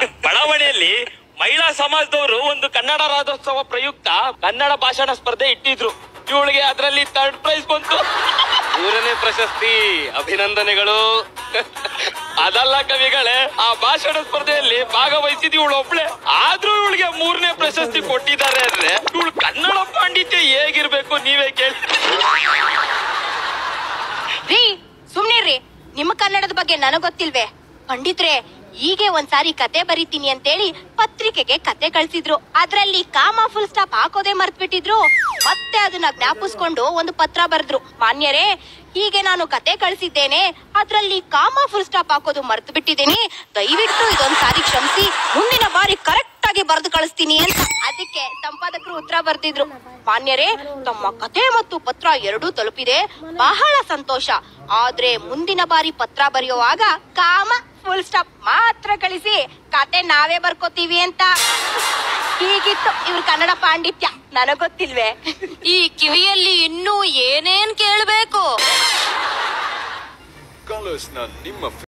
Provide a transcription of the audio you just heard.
ಬಡಾವಣೆಯಲ್ಲಿ ಮಹಿಳಾ ಸಮಾಜದವರು ಒಂದು ಕನ್ನಡ ರಾಜ್ಯೋತ್ಸವ ಪ್ರಯುಕ್ತ ಕನ್ನಡ ಭಾಷಣ ಸ್ಪರ್ಧೆ ಇಟ್ಟಿದ್ರು ಇವಳಿಗೆ ಅದರಲ್ಲಿ ಥರ್ಡ್ ಪ್ರೈಸ್ ಬಂತು ಮೂರನೇ ಪ್ರಶಸ್ತಿ ಅಭಿನಂದನೆಗಳು ಅದಲ್ಲ ಕವಿಗಳೇ ಆ ಭಾಷಣ ಸ್ಪರ್ಧೆಯಲ್ಲಿ ಭಾಗವಹಿಸಿದ ಇವಳು ಒಬ್ಳೆ ಆದ್ರೂ ಇವಳಿಗೆ ಮೂರನೇ ಪ್ರಶಸ್ತಿ ಕೊಟ್ಟಿದ್ದಾರೆ ಅಂದ್ರೆ ಇವಳು ಕನ್ನಡ ಪಾಂಡಿತ್ಯ ಹೇಗಿರ್ಬೇಕು ನೀವೇ ಕೇಳಿ ರೀ ಸುಮ್ನಿರ್ರಿ ನಿಮ್ಮ ಕನ್ನಡದ ಬಗ್ಗೆ ನನಗ್ ಗೊತ್ತಿಲ್ವೇ ಪಂಡಿತ್ರೆ ಹೀಗೆ ಒಂದ್ಸಾರಿ ಕತೆ ಬರೀತೀನಿ ಅಂತೇಳಿ ಪತ್ರಿಕೆಗೆ ಕತೆ ಕಳ್ಸಿದ್ರು ಅದ್ರಲ್ಲಿ ಕಾಮ ಫುಲ್ ಸ್ಟಾಪ್ ಹಾಕೋದೇ ಮರ್ತ್ಬಿಟ್ಟಿದ್ರು ಮತ್ತೆ ಅದನ್ನ ಜ್ಞಾಪಿಸ್ಕೊಂಡು ಒಂದು ಪತ್ರ ಬರೆದ್ರು ಮಾನ್ಯರೇ ಹೀಗೆ ನಾನು ಕತೆ ಕಳ್ಸಿದ್ದೇನೆ ಅದ್ರಲ್ಲಿ ಕಾಮ ಫುಲ್ ಸ್ಟಾಪ್ ಹಾಕೋದು ಮರ್ತು ಬಿಟ್ಟಿದ್ದೀನಿ ದಯವಿಟ್ಟು ಇದೊಂದ್ ಸಾರಿ ಕ್ಷಮಿಸಿ ಮುಂದಿನ ಬಾರಿ ಕರೆಕ್ಟ್ ಆಗಿ ಬರೆದು ಕಳಿಸ್ತೀನಿ ಅಂತ ಅದಕ್ಕೆ ಸಂಪಾದಕರು ಉತ್ತರ ಬರ್ದಿದ್ರು ಮಾನ್ಯರೇ ತಮ್ಮ ಕತೆ ಮತ್ತು ಪತ್ರ ಎರಡೂ ತಲುಪಿದೆ ಬಹಳ ಸಂತೋಷ ಆದ್ರೆ ಮುಂದಿನ ಬಾರಿ ಪತ್ರ ಬರೆಯುವಾಗ ಕಾಮ ಫುಲ್ ಸ್ಟಾಪ್ ಮಾತ್ರ ಕಳಿಸಿ ಕತೆ ನಾವೇ ಬರ್ಕೋತೀವಿ ಅಂತ ಹೀಗಿತ್ತು ಇವ್ರ ಕನ್ನಡ ಪಾಂಡಿತ್ಯ ನನಗ್ ಗೊತ್ತಿಲ್ವೇ ಈ ಕಿವಿಯಲ್ಲಿ ಇನ್ನೂ ಏನೇನ್ ಕೇಳ್ಬೇಕು ಕಲರ್ಸ್ ನ ನಿಮ್ಮ